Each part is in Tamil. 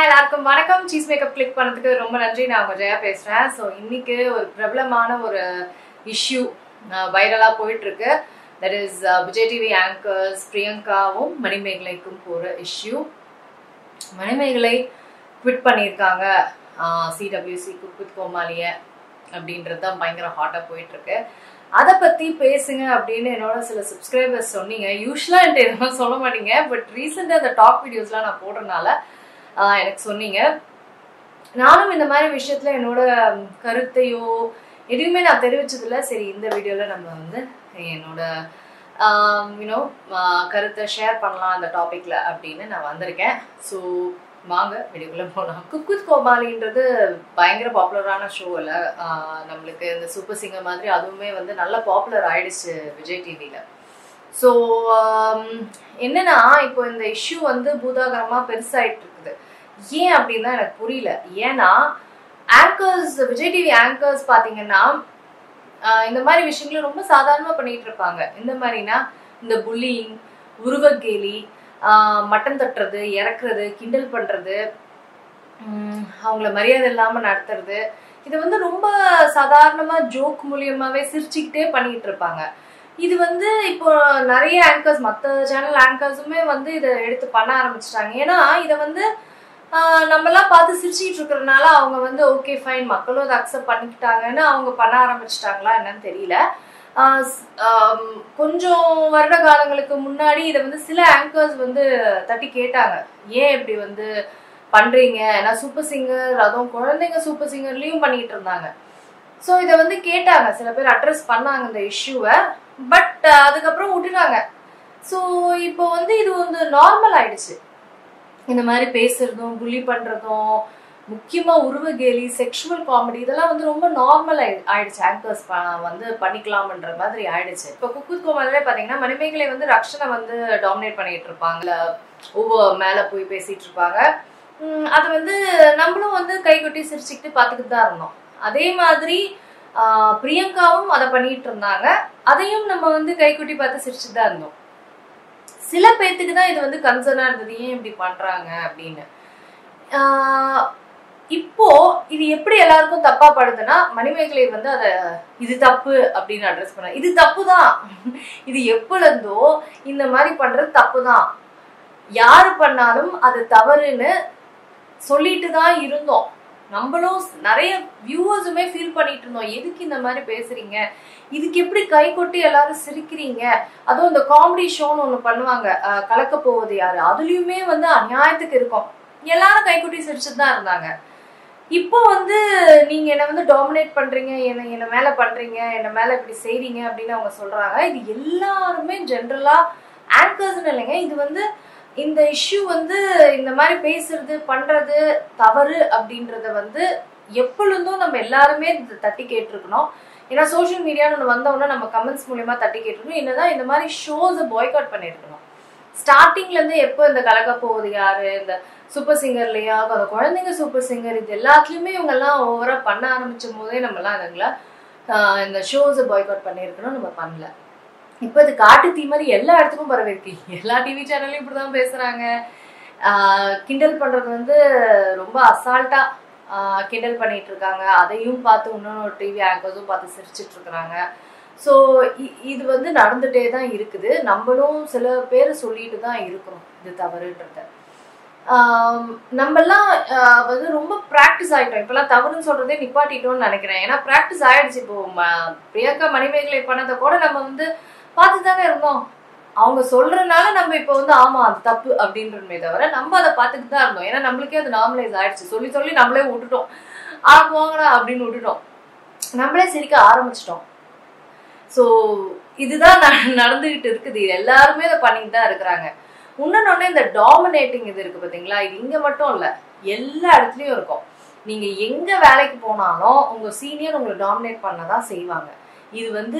எல்லாருக்கும் வணக்கம் சீஸ் மேக்கப் கிளிக் பண்ணதுக்கு ரொம்ப நன்றி நான் உங்க ஜெயா பேசுறேன் ஸோ இன்னைக்கு ஒரு பிரபலமான ஒரு இஷ்யூ வைரலா போயிட்டு இருக்கு that is Vijay TV anchors பிரியங்காவும் மணிமேகலைக்கும் போற இஷ்யூ மணிமேகலை குவிட் பண்ணியிருக்காங்க சிடபிள்யூசி குக்வித் கோமாலிய அப்படின்றது தான் பயங்கர ஹாட்டாக போயிட்டு இருக்கு அதை பற்றி பேசுங்க அப்படின்னு என்னோட சில சப்ஸ்கிரைபர்ஸ் சொன்னீங்க யூஸ்வலாக என்கிட்ட எதுவும் சொல்ல மாட்டீங்க பட் ரீசெண்டாக அந்த டாப் வீடியோஸ்லாம் நான் போடுறதுனால ஆஹ் எனக்கு சொன்னீங்க நானும் இந்த மாதிரி விஷயத்துல என்னோட கருத்தையோ எதுவுமே நான் தெரிவிச்சதில்ல சரி இந்த வீடியோவில் நம்ம வந்து என்னோட யூனோ கருத்தை ஷேர் பண்ணலாம் அந்த டாப்பிக்கில் அப்படின்னு நான் வந்திருக்கேன் ஸோ வாங்க வீடியோக்குள்ளே போகலாம் குக் வித் கோமாளின்றது பயங்கர பாப்புலரான ஷோ இல்லை நம்மளுக்கு இந்த சூப்பர் சிங்கர் மாதிரி அதுவுமே வந்து நல்ல பாப்புலர் ஆயிடுச்சு விஜய் டிவியில் ஸோ என்னன்னா இப்போ இந்த இஷ்யூ வந்து பூதாகரமாக பெருசாயிட்டு இருக்குது ஏன் அப்படின்னு தான் எனக்கு புரியல ஏன்னா ஆங்கர்ஸ் விஜய் டிவி ஆங்கர்ஸ் பார்த்தீங்கன்னா ஆஹ் இந்த மாதிரி விஷயங்களை ரொம்ப சாதாரணமாக பண்ணிட்டு இருப்பாங்க இந்த மாதிரினா இந்த புல்லிங் உருவகேலி ஆஹ் மட்டம் தட்டுறது இறக்குறது கிண்டல் பண்ணுறது அவங்கள மரியாதை இல்லாமல் நடத்துறது இது வந்து ரொம்ப சாதாரணமாக ஜோக் மூலியமாகவே சிரிச்சுக்கிட்டே பண்ணிட்டு இருப்பாங்க இது வந்து இப்போ நிறைய ஆங்கர்ஸ் மற்ற சேனல் ஆங்கர்ஸுமே வந்து இதை எடுத்து பண்ண ஆரம்பிச்சிட்டாங்க ஏன்னா இதை வந்து ஆஹ் நம்மலாம் பார்த்து சிரிச்சிட்டு இருக்கிறதுனால அவங்க வந்து ஓகே ஃபைன் மக்களும் அதை அக்செப்ட் பண்ணிக்கிட்டாங்கன்னு அவங்க பண்ண ஆரம்பிச்சிட்டாங்களா என்னன்னு தெரியல ஆஹ் ஸ்- ஆம், கொஞ்சம் வருட காலங்களுக்கு முன்னாடி இதை வந்து சில ஆங்கர்ஸ் வந்து தட்டி கேட்டாங்க ஏன் இப்படி வந்து பண்றீங்க ஏன்னா சூப்பர் சிங்கர் அதுவும் குழந்தைங்க சூப்பர் சிங்கர்லயும் பண்ணிட்டு இருந்தாங்க ஸோ இதை வந்து கேட்டாங்க சில பேர் அட்ரஸ் பண்ணாங்க இந்த இஷ்யூவை பட் அதுக்கப்புறம் விட்டுட்டாங்க ஸோ இப்போ வந்து இது வந்து நார்மல் ஆயிடுச்சு இந்த மாதிரி பேசுறதும் புள்ளி பண்றதும் முக்கியமா உருவகேலி செக்ஷுவல் காமெடி இதெல்லாம் வந்து ரொம்ப நார்மல் ஆயிடுச்சு ஆங்கர்ஸ் வந்து பண்ணிக்கலாம்ன்ற மாதிரி ஆயிடுச்சு இப்போ குக்குத் கோமாலே பாத்தீங்கன்னா மணிமேகலை வந்து ரக்ஷனை வந்து டாமினேட் பண்ணிட்டு இருப்பாங்க ஒவ்வொரு மேல போய் பேசிட்டு இருப்பாங்க உம் அது வந்து நம்மளும் வந்து கை கொட்டி சிரிச்சுக்கிட்டு பார்த்துக்கிட்டு தான் இருந்தோம் அதே மாதிரி ஆஹ் பிரியங்காவும் அதை பண்ணிட்டு இருந்தாங்க அதையும் நம்ம வந்து கை கொட்டி பார்த்து சிரிச்சுட்டு தான் இருந்தோம் சில பேர்த்துக்கு தான் இது வந்து கன்சர்னா இருந்தது ஏன் இப்படி பண்றாங்க அப்படின்னு ஆஹ் இப்போ இது எப்படி எல்லாருக்கும் தப்பா படுதுன்னா மணிமேகலை வந்து அத இது தப்பு அப்படின்னு அட்ரஸ் பண்ண இது தப்பு தான் இது எப்பல இருந்தோ இந்த மாதிரி பண்றது தப்பு தான் யாரு பண்ணாலும் அது தவறுன்னு சொல்லிட்டு தான் இருந்தோம் நம்மளும் நிறைய வியூவர்ஸுமே ஃபீல் பண்ணிட்டு இருந்தோம் எதுக்கு இந்த மாதிரி பேசுறீங்க இதுக்கு எப்படி கை கொட்டி எல்லாரும் சிரிக்கிறீங்க அதுவும் இந்த காமெடி ஷோன்னு ஒன்று பண்ணுவாங்க அஹ் கலக்க போவது யாரு அதுலயுமே வந்து அநியாயத்துக்கு இருக்கும் எல்லாரும் கைக்குட்டி சிரிச்சுட்டு தான் இருந்தாங்க இப்போ வந்து நீங்க என்ன வந்து டாமினேட் பண்றீங்க என்ன என்ன மேல பண்றீங்க என்ன மேல இப்படி செய்றீங்க அப்படின்னு அவங்க சொல்றாங்க இது எல்லாருமே ஜென்ரலா ஆங்கர்ஸ்னு இல்லைங்க இது வந்து இந்த இஷ்யூ வந்து இந்த மாதிரி பேசுறது பண்றது தவறு அப்படின்றத வந்து எப்பொழுதும் நம்ம எல்லாருமே இதை தட்டி கேட்டிருக்கணும் ஏன்னா சோஷியல் மீடியான்னு ஒன்று வந்தோடனே நம்ம கமெண்ட்ஸ் மூலியமா தட்டி கேட்டிருக்கணும் என்னதான் இந்த மாதிரி ஷோஸை பாய்காட் பண்ணியிருக்கணும் ஸ்டார்டிங்ல இருந்து எப்போ இந்த கலக்க போகுது யாரு இந்த சூப்பர் சிங்கர்லையா அந்த குழந்தைங்க சூப்பர் சிங்கர் இது எல்லாத்துலயுமே இவங்க எல்லாம் ஓவரா பண்ண ஆரம்பிச்சும் போதே நம்ம எல்லாம் இதுங்கள ஆஹ் இந்த ஷோஸை பாய்காட் பண்ணியிருக்கணும் நம்ம பண்ணல இப்போ இது காட்டு தீ மாதிரி எல்லா இடத்துக்கும் பரவிருக்கு எல்லா டிவி சேனல்லையும் இப்படிதான் பேசுறாங்க ஆஹ் கிண்டல் பண்றது வந்து ரொம்ப அசால்ட்டா ஆஹ் கிண்டல் பண்ணிட்டு இருக்காங்க அதையும் பார்த்து இன்னொரு டிவி ஆங்கர்ஸும் பார்த்து சிரிச்சிட்டு இருக்கிறாங்க ஸோ இது வந்து நடந்துட்டே தான் இருக்குது நம்மளும் சில பேர் சொல்லிட்டு தான் இருக்கிறோம் இது தவறுன்றத ஆம், நம்மெல்லாம் ஆஹ், வந்து ரொம்ப ப்ராக்டிஸ் ஆகிட்டோம் இப்பெல்லாம் தவறுன்னு சொல்றதே நிப்பாட்டிட்டோம்னு நினைக்கிறேன் ஏன்னா ப்ராக்டிஸ் ஆயிடுச்சு இப்போ ம- பிரியங்கா மணிமேகலை பண்ணதை கூட நம்ம வந்து பார்த்து தானே இருந்தோம் அவங்க சொல்றதுனால நம்ம இப்போ வந்து ஆமா அது தப்பு அப்படின்றமே தவிர நம்ம அதை பார்த்துட்டு தான் இருந்தோம் ஏன்னா நம்மளுக்கே அது நார்மலைஸ் ஆயிடுச்சு சொல்லி சொல்லி நம்மளே விட்டுட்டோம் ஆ போங்கடா அப்படின்னு விட்டுட்டோம் நம்மளே சிரிக்க ஆரம்பிச்சிட்டோம் ஸோ இதுதான் ந- நடந்துகிட்டு இருக்குது இது எல்லாருமே இதை பண்ணிட்டு தான் இருக்கிறாங்க இன்னொன்னு இந்த டாமினேட்டிங் இது இருக்கு பாத்தீங்களா இது இங்க மட்டும் இல்ல எல்லா இடத்துலயும் இருக்கும் நீங்க எங்க வேலைக்கு போனாலும் உங்க சீனியர் உங்களை டாமினேட் பண்ணதான் செய்வாங்க இது வந்து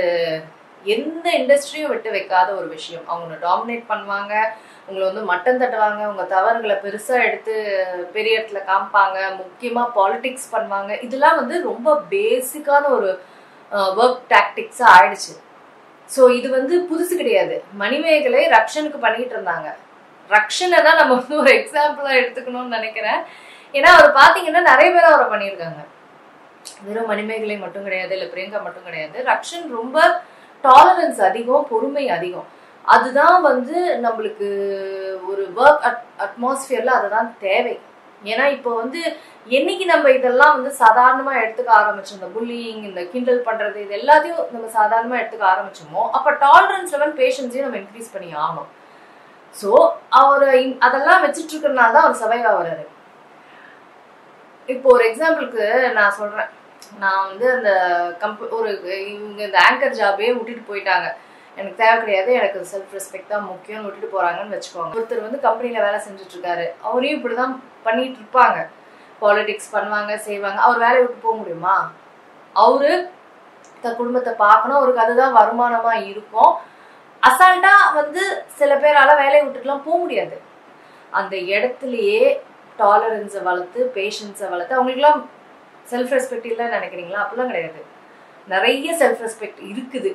எந்த இண்டஸ்ட்ரியும் விட்டு வைக்காத ஒரு விஷயம் அவங்க டாமினேட் பண்ணுவாங்க உங்களை வந்து மட்டம் தட்டுவாங்க உங்க தவறுகளை பெருசா எடுத்து பெரிய இடத்துல காமிப்பாங்க முக்கியமா பாலிடிக்ஸ் பண்ணுவாங்க இதெல்லாம் வந்து ரொம்ப பேசிக்கான ஒரு ஒர்க் டாக்டிக்ஸா ஆயிடுச்சு ஸோ இது வந்து புதுசு கிடையாது மணிமேகலை ரக்ஷனுக்கு பண்ணிட்டு இருந்தாங்க ரக்ஷனை தான் நம்ம வந்து ஒரு எக்ஸாம்பிளா எடுத்துக்கணும்னு நினைக்கிறேன் ஏன்னா அவர் பாத்தீங்கன்னா நிறைய பேர் அவரை பண்ணியிருக்காங்க வெறும் மணிமேகலை மட்டும் கிடையாது இல்ல பிரியங்கா மட்டும் கிடையாது ரக்ஷன் ரொம்ப டாலரன்ஸ் அதிகம் பொறுமை அதிகம் அதுதான் வந்து நம்மளுக்கு ஒரு ஒர்க் அட்மாஸ்பியர்ல அதுதான் தேவை ஏன்னா இப்போ வந்து என்னைக்கு நம்ம இதெல்லாம் வந்து சாதாரணமா எடுத்துக்க ஆரம்பிச்சோம் இந்த புல்லிங் இந்த கிண்டல் பண்றது இது எல்லாத்தையும் நம்ம சாதாரணமா எடுத்துக்க ஆரம்பிச்சோமோ அப்ப டாலரன்ஸ் லெவல் பேஷன்ஸையும் நம்ம இன்க்ரீஸ் பண்ணி ஆகணும் ஸோ அவர் அதெல்லாம் வச்சுட்டு இருக்கிறனால தான் அவர் சர்வைவ் ஆகுறாரு இப்போ ஒரு எக்ஸாம்பிளுக்கு நான் சொல்றேன் நான் வந்து அந்த கம்ப ஒரு இவங்க இந்த ஆங்கர் ஜாபே விட்டுட்டு போயிட்டாங்க எனக்கு தேவை கிடையாது எனக்கு செல்ஃப் ரெஸ்பெக்ட் தான் முக்கியம்னு விட்டுட்டு போறாங்கன்னு வச்சுக்கோங்க ஒருத்தர் வந்து கம்பெனில வேலை செஞ்சுட்டு இருக்காரு அவரையும் இப்படிதான் பண்ணிட்டு இருப்பாங்க பாலிடிக்ஸ் பண்ணுவாங்க செய்வாங்க அவர் வேலையை விட்டு போக முடியுமா அவரு தன் குடும்பத்தை பார்க்கணும் அவருக்கு அதுதான் வருமானமா இருக்கும் அசால்ட்டா வந்து சில பேரால வேலையை விட்டுட்டுலாம் போக முடியாது அந்த இடத்துலயே டாலரன்ஸை வளர்த்து பேஷன்ஸை வளர்த்து அவங்களுக்குலாம் செல்ஃப் ரெஸ்பெக்ட் இல்லைன்னு நினைக்கிறீங்களா அப்படிலாம் கிடையாது நிறைய செல்ஃப் ரெஸ்பெக்ட் இருக்குது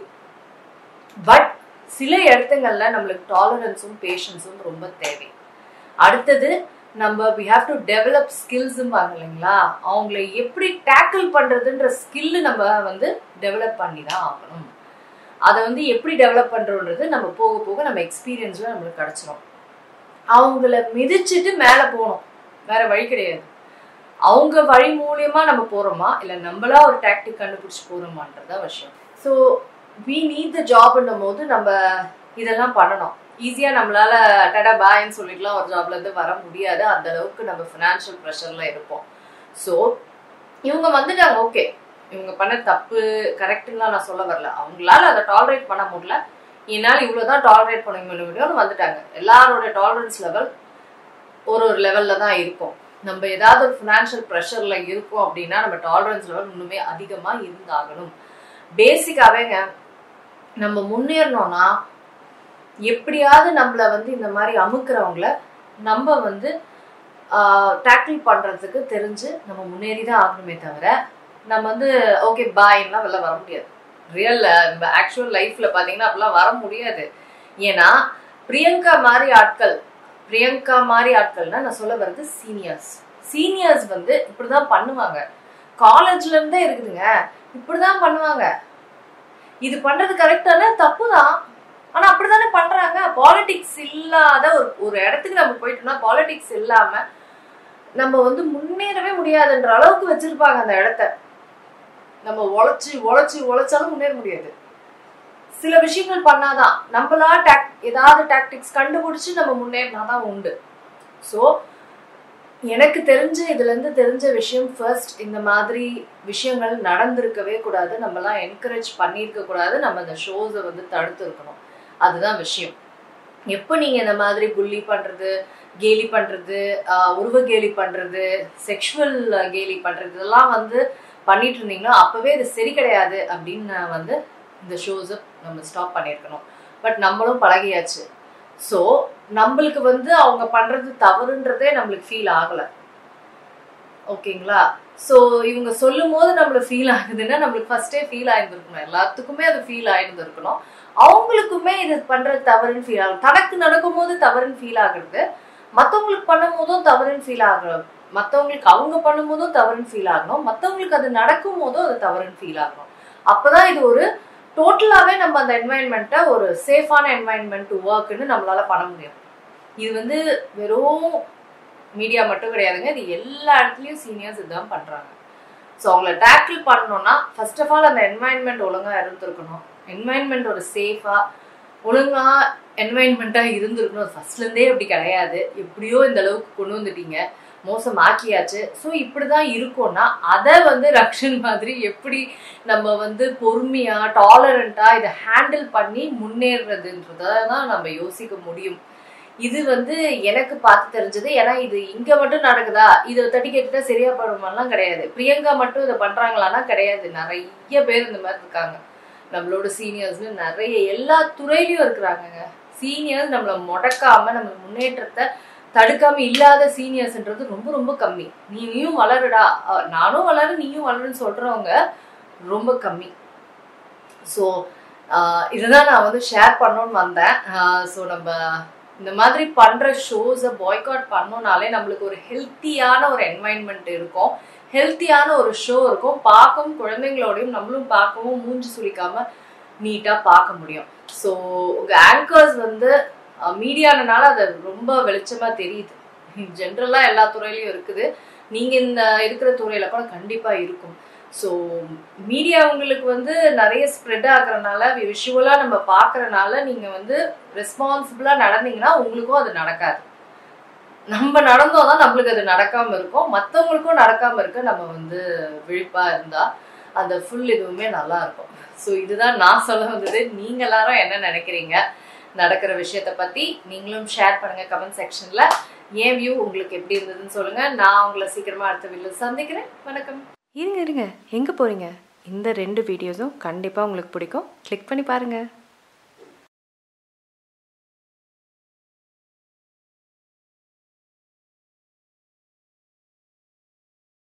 பட் சில இடத்துங்கள்ல நம்மளுக்கு டாலரன்ஸும் பேஷன்ஸும் ரொம்ப தேவை அடுத்தது நம்ம வி ஹாவ் டு டெவலப் ஸ்கில்ஸும் பாருங்க இல்லைங்களா அவங்கள எப்படி டேக்கிள் பண்றதுன்ற ஸ்கில்லு நம்ம வந்து டெவலப் பண்ணி தான் ஆகணும் அதை வந்து எப்படி டெவலப் பண்றோன்றது நம்ம போக போக நம்ம எக்ஸ்பீரியன்ஸ்ல நம்மளுக்கு கிடைச்சிரும் அவங்கள மிதிச்சிட்டு மேலே போகணும் வேற வழி கிடையாது அவங்க வழி மூலியமா நம்ம போறோமா இல்ல நம்மளா ஒரு டாக்டிக் கண்டுபிடிச்சு போறோமான்றதான் விஷயம் ஸோ வி நீட் த ஜாப்ன்னும் போது நம்ம இதெல்லாம் பண்ணணும் ஈஸியா நம்மளால டடா பாய்ன்னு சொல்லிட்டுலாம் ஒரு ஜாப்ல இருந்து வர முடியாது அந்த அளவுக்கு நம்ம ஃபினான்ஷியல் ப்ரெஷர்ல இருப்போம் ஸோ இவங்க வந்துட்டாங்க ஓகே இவங்க பண்ண தப்பு கரெக்டுலாம் நான் சொல்ல வரல அவங்களால அதை டாலரேட் பண்ண முடியல என்னால் இவ்வளோதான் டாலரேட் பண்ண முடியும்னு வந்துட்டாங்க எல்லாரோட டாலரன்ஸ் லெவல் ஒரு ஒரு லெவல்ல தான் இருக்கும் நம்ம ஏதாவது ஒரு ஃபினான்ஷியல் ப்ரெஷர்ல இருக்கோம் அப்படின்னா நம்ம டாலரன்ஸ் லெவல் இன்னுமே அதிகமா இருந்தாகணும் பேசிக்காவேங்க நம்ம முன்னேறணும்னா எப்படியாவது நம்மள வந்து இந்த மாதிரி அமுக்குறவங்கள நம்ம வந்து டேக்கிள் பண்றதுக்கு தெரிஞ்சு நம்ம முன்னேறி தான் ஆகணுமே தவிர நம்ம வந்து ஓகே பாய்லாம் வெளில வர முடியாது ரியல் ஆக்சுவல் லைஃப்ல பாத்தீங்கன்னா அப்படிலாம் வர முடியாது ஏன்னா பிரியங்கா மாதிரி ஆட்கள் பிரியங்கா மாதிரி ஆட்கள்னா நான் சொல்ல வர்றது சீனியர்ஸ் சீனியர்ஸ் வந்து இப்படிதான் பண்ணுவாங்க காலேஜ்ல இருந்தே இருக்குதுங்க இப்படிதான் பண்ணுவாங்க இது பண்றது கரெக்டான தப்பு தான் ஆனா அப்படித்தானே பண்றாங்க பாலிடிக்ஸ் இல்லாத ஒரு ஒரு இடத்துக்கு நம்ம போயிட்டோம்னா பாலிடிக்ஸ் இல்லாம நம்ம வந்து முன்னேறவே முடியாதுன்ற அளவுக்கு வச்சிருப்பாங்க அந்த இடத்த நம்ம உழைச்சி உழைச்சி உழைச்சாலும் முன்னேற முடியாது சில விஷயங்கள் பண்ணாதான் நம்மளா டாக் ஏதாவது டாக்டிக்ஸ் கண்டுபிடிச்சு நம்ம முன்னேறினாதான் உண்டு ஸோ எனக்கு தெரிஞ்ச இதுல இருந்து தெரிஞ்ச விஷயம் ஃபர்ஸ்ட் இந்த மாதிரி விஷயங்கள் நடந்திருக்கவே கூடாது நம்மலாம் என்கரேஜ் பண்ணியிருக்க கூடாது நம்ம இந்த ஷோஸை வந்து தடுத்து இருக்கணும் அதுதான் விஷயம் எப்போ நீங்க இந்த மாதிரி புள்ளி பண்றது கேலி பண்றது உருவ கேலி பண்றது செக்ஷுவல் கேலி பண்றது இதெல்லாம் வந்து பண்ணிட்டு இருந்தீங்கன்னா அப்பவே இது சரி கிடையாது அப்படின்னு நான் வந்து இந்த ஷோஸை நம்ம ஸ்டாப் பண்ணியிருக்கணும் பட் நம்மளும் பழகியாச்சு ஸோ நம்மளுக்கு வந்து அவங்க பண்றது தவறுன்றதே நம்மளுக்கு ஃபீல் ஆகலை ஓகேங்களா ஸோ இவங்க சொல்லும் போது நம்மளுக்கு ஃபீல் ஆகுதுன்னா நம்மளுக்கு ஃபர்ஸ்டே ஃபீல் ஆயிருந்திருக்கணும் எல்லாத்துக்குமே அது ஃபீல் ஆயிருந்திருக்கணும் அவங்களுக்குமே இது பண்றது தவறுன்னு ஃபீல் ஆகும் தனக்கு நடக்கும் போது தவறுன்னு ஃபீல் ஆகுறது மற்றவங்களுக்கு பண்ணும் போதும் தவறுன்னு ஃபீல் ஆகணும் மற்றவங்களுக்கு அவங்க பண்ணும் போதும் தவறுன்னு ஃபீல் ஆகணும் மற்றவங்களுக்கு அது நடக்கும் போதும் அது தவறுன்னு ஃபீல் ஆகணும் அப்போதான் இது ஒரு டோட்டலாகவே நம்ம அந்த என்வாயன்மெண்ட்டை ஒரு சேஃபான என்வாயன்மெண்ட் டு ஒர்க்குன்னு நம்மளால பண்ண முடியும் இது வந்து வெறும் மீடியா மட்டும் கிடையாதுங்க இது எல்லா இடத்துலையும் சீனியர்ஸ் இதுதான் பண்ணுறாங்க ஸோ அவங்கள டேக்கிள் பண்ணணும்னா ஃபர்ஸ்ட் ஆஃப் ஆல் அந்த என்வாயன்மெண்ட் ஒழுங்காக இருந்திருக்கணும் என்வாயன்மெண்ட் ஒரு சேஃபாக ஒழுங்காக என்வாயன்மெண்ட்டாக இருந்திருக்கணும் ஃபர்ஸ்ட்லேருந்தே அப்படி கிடையாது எப்படியோ இந்த அளவுக்கு கொண்டு வந்துட்டீங்க மோசம் ஆக்கியாச்சு ஸோ இப்படி தான் இருக்கும்னா அதை வந்து ரக்ஷன் மாதிரி எப்படி நம்ம வந்து பொறுமையாக டாலரண்ட்டாக இதை ஹேண்டில் பண்ணி முன்னேறதுன்றத தான் நம்ம யோசிக்க முடியும் இது வந்து எனக்கு பார்த்து தெரிஞ்சது ஏன்னா இது இங்க மட்டும் நடக்குதா இதை தட்டி கேட்டுட்டா சரியா படுமாலாம் கிடையாது பிரியங்கா மட்டும் இதை பண்றாங்களான்னா கிடையாது நிறைய பேர் இந்த மாதிரி இருக்காங்க நம்மளோட சீனியர்ஸ்னு நிறைய எல்லா துறையிலயும் இருக்கிறாங்கங்க சீனியர்ஸ் நம்மளை முடக்காம நம்ம முன்னேற்றத்தை தடுக்காம இல்லாத சீனியர்ஸ்ன்றது ரொம்ப ரொம்ப கம்மி நீயும் வளருடா நானும் வளரு நீயும் வளருன்னு சொல்றவங்க ரொம்ப கம்மி ஸோ இதுதான் நான் வந்து ஷேர் பண்ணணும்னு வந்தேன் ஸோ நம்ம இந்த மாதிரி பண்ற ஷோஸை பாய்காட் பண்ணோம்னாலே நம்மளுக்கு ஒரு ஹெல்த்தியான ஒரு என்வாயன்மெண்ட் இருக்கும் ஹெல்த்தியான ஒரு ஷோ இருக்கும் பார்க்கவும் குழந்தைங்களோடையும் நம்மளும் பார்க்கவும் மூஞ்சி சுளிக்காம நீட்டா பார்க்க முடியும் ஸோ உங்க ஆங்கர்ஸ் வந்து மீடியானனால அது ரொம்ப வெளிச்சமா தெரியுது ஜென்ரலா எல்லா துறையிலயும் இருக்குது நீங்க இந்த இருக்கிற துறையில கூட கண்டிப்பா இருக்கும் ஸோ மீடியா உங்களுக்கு வந்து நிறைய ஸ்ப்ரெட் ஆகுறனால விஷுவலாக நம்ம பார்க்கறனால நீங்கள் வந்து ரெஸ்பான்சிபிளாக நடந்தீங்கன்னா உங்களுக்கும் அது நடக்காது நம்ம நடந்தோம் தான் நம்மளுக்கு அது நடக்காமல் இருக்கும் மற்றவங்களுக்கும் நடக்காமல் இருக்க நம்ம வந்து விழிப்பாக இருந்தால் அந்த ஃபுல் இதுவுமே நல்லா இருக்கும் ஸோ இதுதான் நான் சொல்ல வந்தது நீங்கள் எல்லாரும் என்ன நினைக்கிறீங்க நடக்கிற விஷயத்த பற்றி நீங்களும் ஷேர் பண்ணுங்கள் கமெண்ட் செக்ஷனில் ஏன் வியூ உங்களுக்கு எப்படி இருந்ததுன்னு சொல்லுங்கள் நான் உங்களை சீக்கிரமாக அடுத்த வீட்டில் சந்திக்கிறேன் வணக்கம் இருங்க இருங்க எங்கே போகிறீங்க இந்த ரெண்டு வீடியோஸும் கண்டிப்பாக உங்களுக்கு பிடிக்கும் கிளிக் பண்ணி பாருங்கள்